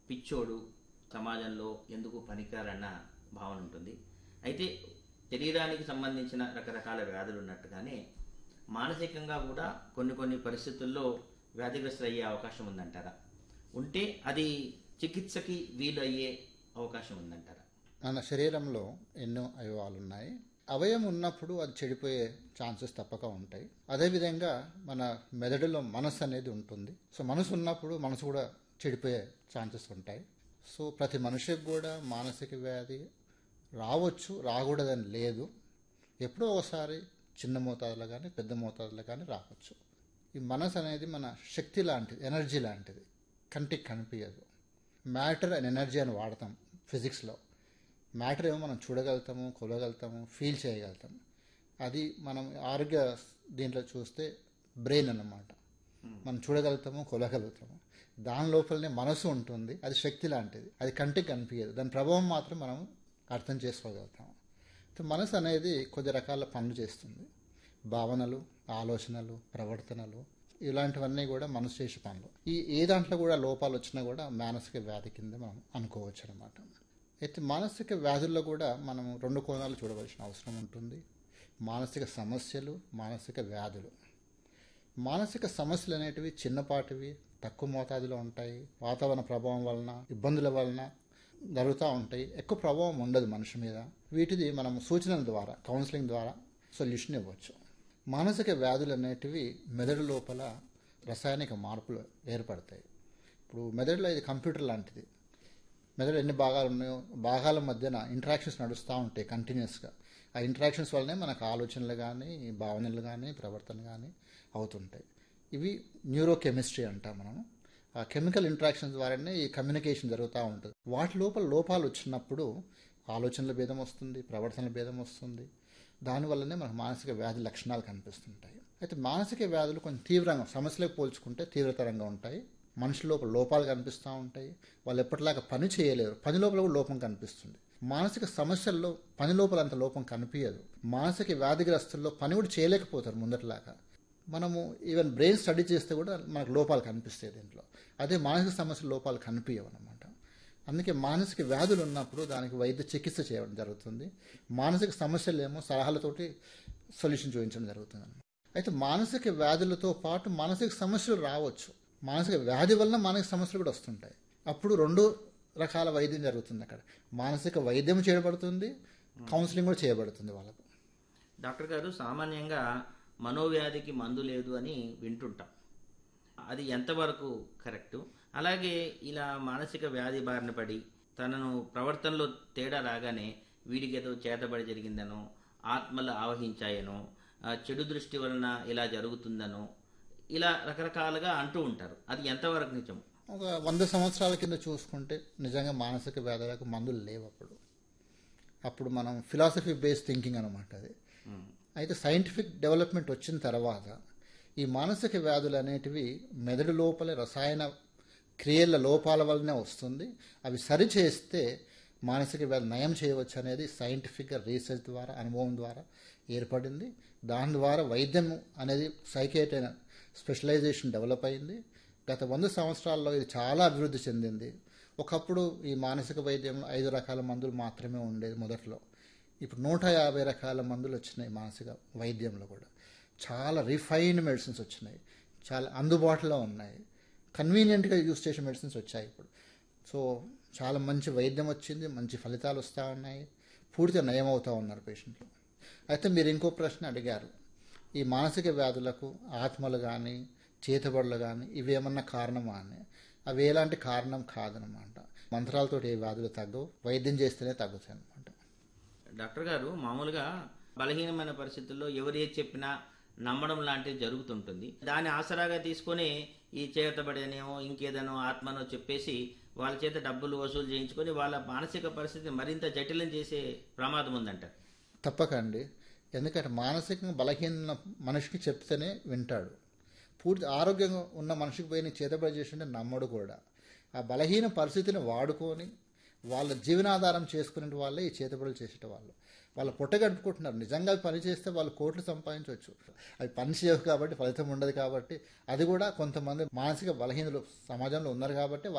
పిచ్చోడు సమాజంలో ఎందుకు పనికిరారన్న భావన ఉంటుంది అయితే శరీరానికి సంబంధించిన రకరకాల వ్యాధులు ఉన్నట్టుగానే మానసికంగా కూడా కొన్ని కొన్ని పరిస్థితుల్లో వ్యాధిగ్రస్తులు అయ్యే అవకాశం ఉందంటారా ఉంటే అది చికిత్సకి వీలు అయ్యే అవకాశం ఉందంటారా మన శరీరంలో ఎన్నో అవయవాలు ఉన్నాయి అవయవం ఉన్నప్పుడు అది చెడిపోయే ఛాన్సెస్ తప్పక ఉంటాయి అదేవిధంగా మన మెదడులో మనసు అనేది ఉంటుంది సో మనసు ఉన్నప్పుడు మనసు కూడా చెడిపోయే ఛాన్సెస్ ఉంటాయి సో ప్రతి మనిషికి కూడా మానసిక వ్యాధి రావచ్చు రాకూడదని లేదు ఎప్పుడో ఒకసారి చిన్న మోతాదులో కానీ పెద్ద మోతాదులో కానీ రావచ్చు ఈ మనసు అనేది మన శక్తి లాంటిది ఎనర్జీ లాంటిది కంటికి కనిపించదు మ్యాటర్ అండ్ ఎనర్జీ అని వాడతాం ఫిజిక్స్లో మ్యాటర్ ఏమో మనం చూడగలుగుతాము కొలగలుగుతాము ఫీల్ చేయగలుగుతాము అది మనం ఆరోగ్య దీంట్లో చూస్తే బ్రెయిన్ అన్నమాట మనం చూడగలుగుతాము కొలగలుగుతాము దాని లోపలనే మనసు ఉంటుంది అది శక్తి లాంటిది అది కంటికి కనిపించదు దాని ప్రభావం మాత్రం మనం అర్థం చేసుకోగలుగుతాము సో మనసు అనేది కొద్ది రకాల పనులు చేస్తుంది భావనలు ఆలోచనలు ప్రవర్తనలు ఇలాంటివన్నీ కూడా మనసు చేసే పనులు ఈ ఏ దాంట్లో కూడా లోపాలు వచ్చినా కూడా మానసిక వ్యాధి కింద మనం అనుకోవచ్చు అనమాట అయితే మానసిక వ్యాధుల్లో కూడా మనం రెండు కోణాలు చూడవలసిన అవసరం ఉంటుంది మానసిక సమస్యలు మానసిక వ్యాధులు మానసిక సమస్యలు అనేటివి చిన్నపాటివి తక్కువ మోతాదులో ఉంటాయి వాతావరణ ప్రభావం వలన ఇబ్బందుల వలన జరుగుతూ ఉంటాయి ఎక్కువ ప్రభావం ఉండదు మనిషి మీద వీటిది మనం సూచనల ద్వారా కౌన్సిలింగ్ ద్వారా సొల్యూషన్ ఇవ్వచ్చు మానసిక వ్యాధులు అనేటివి మెదడు లోపల రసాయనిక మార్పులు ఏర్పడతాయి ఇప్పుడు మెదడులో ఇది కంప్యూటర్ లాంటిది మెదడు ఎన్ని భాగాలు ఉన్నాయో భాగాల మధ్యన ఇంటరాక్షన్స్ నడుస్తూ ఉంటాయి కంటిన్యూస్గా ఆ ఇంటరాక్షన్స్ వల్లనే మనకు ఆలోచనలు కానీ భావనలు కానీ ప్రవర్తన కానీ అవుతుంటాయి ఇవి న్యూరో కెమిస్ట్రీ అంటాం మనము ఆ కెమికల్ ఇంటరాక్షన్స్ ద్వారానే ఈ కమ్యూనికేషన్ జరుగుతూ ఉంటుంది వాటి లోపల లోపాలు వచ్చినప్పుడు ఆలోచనల భేదం వస్తుంది ప్రవర్తనల భేదం వస్తుంది దానివల్లనే మనకు మానసిక వ్యాధి లక్షణాలు కనిపిస్తుంటాయి అయితే మానసిక వ్యాధులు కొంచెం తీవ్రంగా సమస్యలకు పోల్చుకుంటే తీవ్రతరంగా ఉంటాయి మనిషి లోపల లోపాలు కనిపిస్తూ ఉంటాయి వాళ్ళు ఎప్పటిలాగా పని చేయలేరు పని లోపల కూడా లోపం కనిపిస్తుంది మానసిక సమస్యల్లో పని లోపల అంత లోపం కనిపించదు మానసిక వ్యాధిగ్రస్తుల్లో పని కూడా చేయలేకపోతారు ముందటిలాగా మనము ఈవెన్ బ్రెయిన్ స్టడీ చేస్తే కూడా మనకు లోపాలు కనిపిస్తాయి దీంట్లో అదే మానసిక సమస్యల లోపాలు కనిపించవు అనమాట అందుకే మానసిక వ్యాధులు ఉన్నప్పుడు దానికి వైద్య చికిత్స చేయడం జరుగుతుంది మానసిక సమస్యలు ఏమో సలహాలతోటి సొల్యూషన్ చూపించడం జరుగుతుంది అయితే మానసిక వ్యాధులతో పాటు మానసిక సమస్యలు రావచ్చు మానసిక వ్యాధి వలన మానసిక సమస్యలు కూడా వస్తుంటాయి అప్పుడు రెండు రకాల వైద్యం జరుగుతుంది అక్కడ మానసిక వైద్యం చేయబడుతుంది కౌన్సిలింగ్ కూడా చేయబడుతుంది వాళ్ళకు డాక్టర్ గారు సామాన్యంగా మనోవ్యాధికి మందు లేదు అని వింటుంటాం అది ఎంతవరకు కరెక్టు అలాగే ఇలా మానసిక వ్యాధి బారిన పడి తనను ప్రవర్తనలో తేడా రాగానే వీడికి ఏదో చేతబడి జరిగిందనో ఆత్మలు ఆవహించాయనో ఆ, చెడు దృష్టి వలన ఇలా జరుగుతుందనో ఇలా రకరకాలుగా అంటూ ఉంటారు అది ఎంతవరకు నిజం ఒక వంద సంవత్సరాల కింద చూసుకుంటే నిజంగా మానసిక వ్యాధులకు మందులు లేవు అప్పుడు అప్పుడు మనం ఫిలాసఫీ బేస్డ్ థింకింగ్ అనమాట అది అయితే సైంటిఫిక్ డెవలప్మెంట్ వచ్చిన తర్వాత ఈ మానసిక వ్యాధులు అనేటివి మెదడు లోపల రసాయన క్రియల లోపాల వల్లనే వస్తుంది అవి సరి చేస్తే మానసిక వ్యాధి నయం చేయవచ్చు అనేది సైంటిఫిక్గా రీసెర్చ్ ద్వారా అనుభవం ద్వారా ఏర్పడింది దాని ద్వారా వైద్యం అనేది సైకేట్ అయిన స్పెషలైజేషన్ డెవలప్ అయింది గత వంద సంవత్సరాల్లో ఇది చాలా అభివృద్ధి చెందింది ఒకప్పుడు ఈ మానసిక వైద్యంలో ఐదు రకాల మందులు మాత్రమే ఉండేది మొదట్లో ఇప్పుడు నూట యాభై రకాల మందులు వచ్చినాయి మానసిక వైద్యంలో కూడా చాలా రిఫైన్డ్ మెడిసిన్స్ వచ్చినాయి చాలా అందుబాటులో ఉన్నాయి కన్వీనియంట్గా యూస్ చేసే మెడిసిన్స్ వచ్చాయి ఇప్పుడు సో చాలా మంచి వైద్యం వచ్చింది మంచి ఫలితాలు వస్తూ ఉన్నాయి పూర్తిగా నయం అవుతూ ఉన్నారు పేషెంట్లు అయితే మీరు ఇంకో ప్రశ్న అడిగారు ఈ మానసిక వ్యాధులకు ఆత్మలు కానీ చేతబడులు కానీ ఇవేమన్నా కారణమా అని అవి ఎలాంటి కారణం కాదనమాట మంత్రాలతో ఏ వ్యాధులు తగ్గవు వైద్యం చేస్తేనే తగ్గుతాయి అనమాట డాక్టర్ గారు మామూలుగా బలహీనమైన పరిస్థితుల్లో ఎవరు ఏది చెప్పినా నమ్మడం లాంటిది జరుగుతుంటుంది దాన్ని ఆసరాగా తీసుకొని ఈ చేతబడేనేమో ఇంకేదనో ఆత్మనో చెప్పేసి వాళ్ళ చేత డబ్బులు వసూలు చేయించుకొని వాళ్ళ మానసిక పరిస్థితిని మరింత జటిలం చేసే ప్రమాదం ఉందంటారు తప్పకండి ఎందుకంటే మానసికంగా బలహీన మనిషికి చెప్తేనే వింటాడు పూర్తి ఆరోగ్యంగా ఉన్న మనిషికి పోయి నీ చేతబడి చేసింటే నమ్మడు కూడా ఆ బలహీన పరిస్థితిని వాడుకొని వాళ్ళ జీవనాధారం చేసుకునే వాళ్ళే ఈ చేతబడులు చేసేట వాళ్ళు వాళ్ళు పొట్ట గడుపుకుంటున్నారు నిజంగా అవి పని చేస్తే వాళ్ళు కోట్లు సంపాదించవచ్చు అవి పని చేయవు కాబట్టి ఫలితం ఉండదు కాబట్టి అది కూడా కొంతమంది మానసిక బలహీనలు సమాజంలో ఉన్నారు కాబట్టి